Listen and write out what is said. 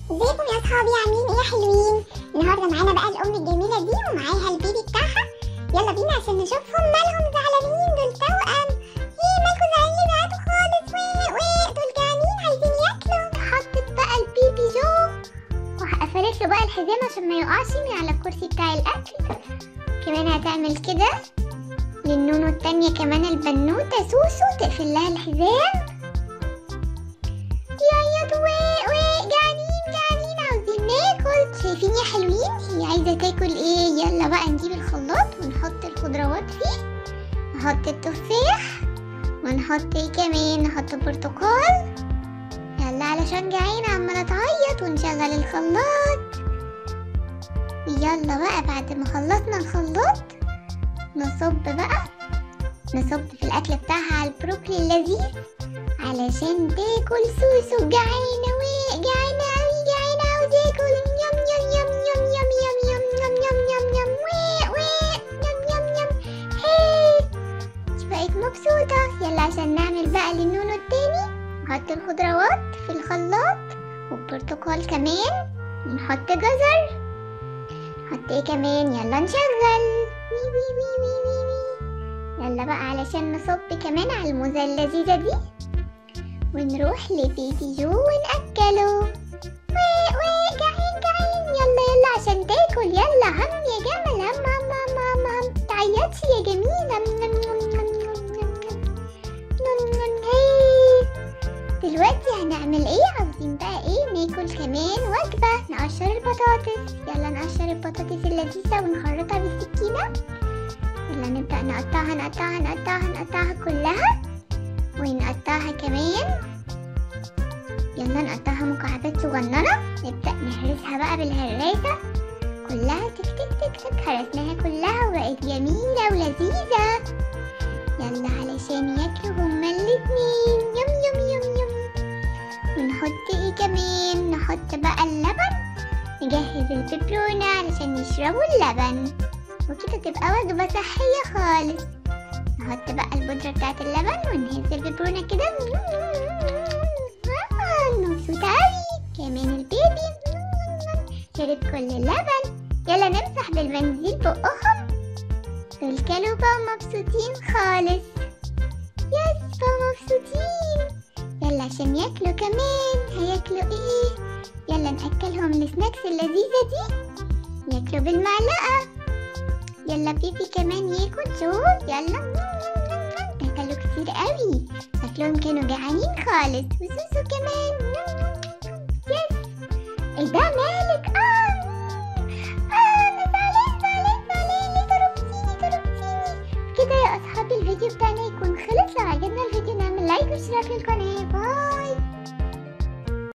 ازيكم يا اصحابي عاملين ايه يا حلوين النهارده معانا بقى الام الجميله دي ومعاها البيبي بتاعها يلا بينا عشان نشوفهم مالهم زعلانين دول توأم ايه مالكم زعلانين يزعلوا خالص ويه ويه دول جعانين عايزين ياكلوا حطت بقى البيبي جو وقفلت له بقى الحزام عشان ما يقعش من على الكرسي بتاع الاكل كمان هتعمل كده للنونو التانية كمان البنوتة سوسو تقفل لها الحزام يا ويه ويه جعانين جعانين عاوزين ناكل شايفين يا حلوين هي عايزة تاكل ايه يلا بقى نجيب الخلاط ونحط الخضروات فيه نحط التفاح ونحط ايه كمان نحط برتقال يلا علشان جعانة عمالة تعيط ونشغل الخلاط يلا بقى بعد ما خلصنا الخلاط نصب بقى نصب في الأكل بتاعها على البروكلي اللذيذ علشان تاكل سوسو جعانة ويه جعانة أوي جعانة عاوزة آكل يم يم يم يم يم يم يم يم يم يم يم ويه ويه يم يم يم هي مش بقيت مبسوطة يلا عشان نعمل بقى للنونو التاني نحط الخضروات في الخلاط والبرتقال كمان ونحط جزر نحط ايه كمان يلا نشغل وي وي وي وي وي وي يلا بقى علشان نصب كمان على الموزة اللذيذة دي ونروح لبيبي جو ونأكله وي وي جعان جعان يلا يلا عشان تاكل يلا هم يا جمل هم هم هم هم هم تعيطش يا جميل هم نم نم نم نم نم نم نم نم هي دلوقتي هنعمل ايه عاوزين بقى ايه ناكل كمان وجبة نقشر البطاطس يلا نقشر البطاطس اللذيذة ونخرطها بالسكينة يلا نبدأ نقطعها نقطعها نقطعها نقطعها كلها ونقطعها كمان يلا نقطعها مكعبات صغننة نبدأ نهرسها بقى بالهراسة كلها تك تك تك تك هرسناها كلها وبقت جميلة ولذيذة يلا علشان ياكلوا هما الاتنين يم يم يم يم ونحط ايه كمان نحط بقى اللبن نجهز الببرونة علشان يشربوا اللبن وكده تبقى وجبة صحية خالص نحط بقى البودرة بتاعت اللبن ونهز الببرونة كده آه، مبسوطة أوي كمان البيبي شرب كل اللبن يلا نمسح بالمنزل بقهم دول كانوا بقى مبسوطين خالص يس بقى مبسوطين يلا عشان ياكلوا كمان هياكلوا ايه يلا نأكلهم السناكس اللذيذة دي ياكلوا بالمعلقة يلا بيبي كمان ياكل شوف يلا ده كلوا كتير قوي شكلهم كانوا جعانين خالص وسوسو كمان يس ايه ده مالك اه اه انا زعلان زعلان زعلان ليه ضربتيني ضربتيني كده يا اصحابي الفيديو بتاعنا يكون خلص لو عجبنا الفيديو نعمل لايك واشتراك للقناة باي